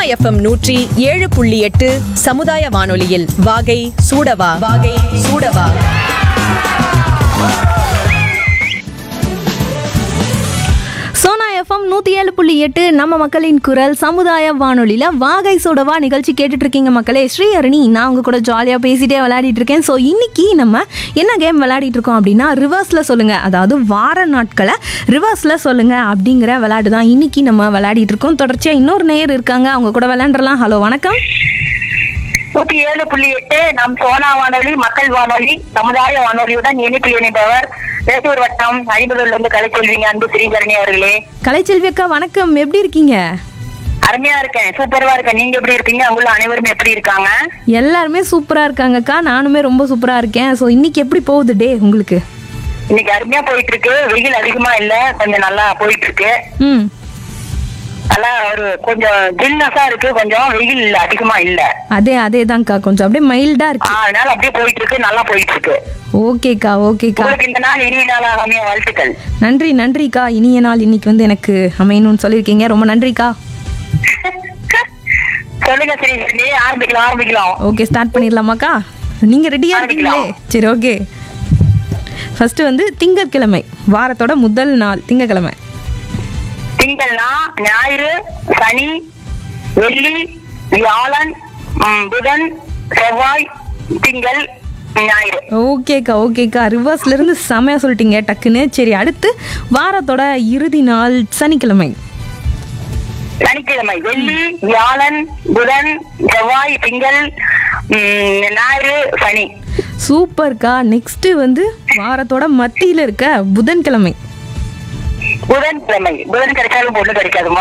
FM நூற்றி ஏழு புள்ளி எட்டு சமுதாய வானொலியில் வாகை சூடவா வாகை சூடவா சோனா எஃப்எம் நூற்றி ஏழு புள்ளி எட்டு நம்ம மக்களின் குரல் சமுதாய வானொலியில் வாகை சோடவா நிகழ்ச்சி கேட்டுட்டு இருக்கீங்க மக்களே ஸ்ரீஹரணி நான் உங்க கூட ஜாலியாக பேசிட்டே விளையாடிட்டு இருக்கேன் ஸோ இன்னைக்கு நம்ம என்ன கேம் விளையாடிட்டு இருக்கோம் அப்படின்னா ரிவர்ஸில் சொல்லுங்க அதாவது வார நாட்களை ரிவர்ஸில் சொல்லுங்க அப்படிங்கிற விளையாட்டு தான் இன்னைக்கு நம்ம விளையாடிட்டு இருக்கோம் தொடர்ச்சியாக இன்னொரு நேயர் இருக்காங்க அவங்க கூட விளையாண்டுறலாம் ஹலோ வணக்கம் நூத்தி ஏழு புள்ளி எட்டு நம் சோனா வானொலி மக்கள் வானொலி சமுதாய வானொலியுடன் இணைப்பில் இணைப்பவர் வேட்டூர் வட்டம் ஐம்பதுல இருந்து கலை சொல்வீங்க அன்பு ஸ்ரீகரணி அவர்களே கலைச்செல்வி அக்கா வணக்கம் எப்படி இருக்கீங்க அருமையா இருக்கேன் சூப்பரா இருக்கேன் நீங்க எப்படி இருக்கீங்க அவங்கள அனைவரும் எப்படி இருக்காங்க எல்லாருமே சூப்பராக இருக்காங்கக்கா நானுமே ரொம்ப சூப்பராக இருக்கேன் ஸோ இன்னைக்கு எப்படி போகுது டே உங்களுக்கு இன்னைக்கு அருமையா போயிட்டு இருக்கு வெயில் அதிகமா இல்ல கொஞ்சம் நல்லா போயிட்டு இருக்கு ம் நல்லா ஒரு கொஞ்சம் ஜில்னஸா இருக்கு கொஞ்சம் வெயில் அதிகமா இல்ல அதே அதே தான்க்கா கொஞ்சம் அப்படியே மைல்டா ஆ, இருக்கு அதனால அப்படியே போயிட்டு இருக்கு நல்லா போயிட்டு இருக்கு ஓகேக்கா ஓகேக்கா உங்களுக்கு இந்த நாள் இனிய நாள் அமைய வாழ்த்துக்கள் நன்றி நன்றிக்கா இனிய நாள் இன்னைக்கு வந்து எனக்கு அமையணும்னு சொல்லியிருக்கீங்க ரொம்ப நன்றிக்கா சொல்லுங்க ஸ்ரீகரணி ஆரம்பிக்கலாம் ஆரம்பிக்கலாம் ஓகே ஸ்டார்ட் பண்ணிடலாமாக்கா நீங்க ரெடியா இருக்கீங்களே சரி ஓகே ஃபர்ஸ்ட் வந்து திங்கட்கிழமை வாரத்தோட முதல் நாள் திங்கட்கிழமை திங்கள்னா ஞாயிறு சனி வெள்ளி வியாழன் ம், புதன் செவ்வாய் திங்கள் ஞாயிறு ஓகேக்கா ஓகேக்கா ரிவர்ஸ்ல இருந்து செமையா சொல்லிட்டீங்க டக்குன்னு சரி அடுத்து வாரத்தோட இறுதி நாள் சனிக்கிழமை சனிக்கிழமை வெள்ளி வியாழன் புதன் செவ்வாய் திங்கள் ம், ஞாயிறு சனி சூப்பர்க்கா நெக்ஸ்ட் வந்து வாரத்தோட மத்தியில இருக்க புதன்கிழமை புதன்கிழமை புதன் கிடைச்சாலும் பொண்ணு கிடைக்காதுமா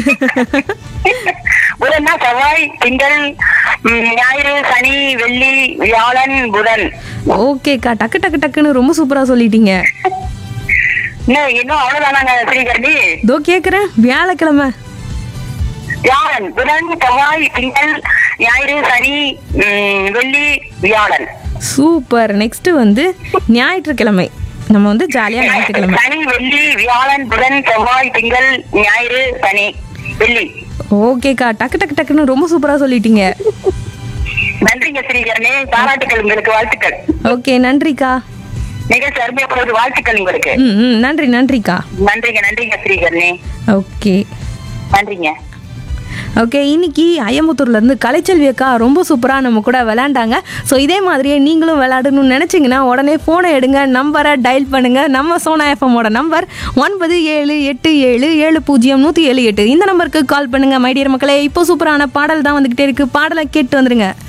புதன்னா செவ்வாய் திங்கள் ம், ஞாயிறு சனி வெள்ளி வியாழன் புதன் ஓகேக்கா டக்கு டக்கு டக்குன்னு ரொம்ப சூப்பரா சொல்லிட்டீங்க இன்னும் இன்னும் அவ்வளவுதானாங்க ஸ்ரீகரணி இதோ கேக்குறேன் வியாழக்கிழமை வியாழன் புதன் செவ்வாய் திங்கள் ஞாயிறு சனி ம், வெள்ளி வியாழன் சூப்பர் நெக்ஸ்ட் வந்து ஞாயிற்றுக்கிழமை நம்ம வந்து ஜாலியா ஞாயிற்றுக்கிழமை சனி வெள்ளி வியாழன் புதன் செவ்வாய் திங்கள் ஞாயிறு சனி வெள்ளி ஓகேக்கா டக்கு டக்கு டக்குன்னு ரொம்ப சூப்பரா சொல்லிட்டீங்க நன்றிங்க ஸ்ரீகரணி பாராட்டுக்கள் உங்களுக்கு வாழ்த்துக்கள் ஓகே நன்றிக்கா நிகழ்ச்சி அருமையா போகுது வாழ்த்துக்கள் உங்களுக்கு ம் ம் நன்றி நன்றிக்கா நன்றிங்க நன்றிங்க ஸ்ரீகரணி ஓகே நன்றிங்க ஓகே இன்னைக்கு அய்யம்புத்தூர்ல இருந்து கலைச்செல்வி அக்கா ரொம்ப சூப்பராக நம்ம கூட விளையாண்டாங்க ஸோ இதே மாதிரியே நீங்களும் விளையாடணும்னு நினச்சிங்கன்னா உடனே ஃபோனை எடுங்க நம்பரை டயல் பண்ணுங்க நம்ம சோனா எஃப்எம்மோட நம்பர் ஒன்பது ஏழு எட்டு ஏழு ஏழு பூஜ்ஜியம் நூற்றி ஏழு எட்டு இந்த நம்பருக்கு கால் பண்ணுங்க மைடியர் மக்களே இப்போ சூப்பரான பாடல் தான் வந்துக்கிட்டே இருக்கு பாடலை கேட்டு வந்துருங்க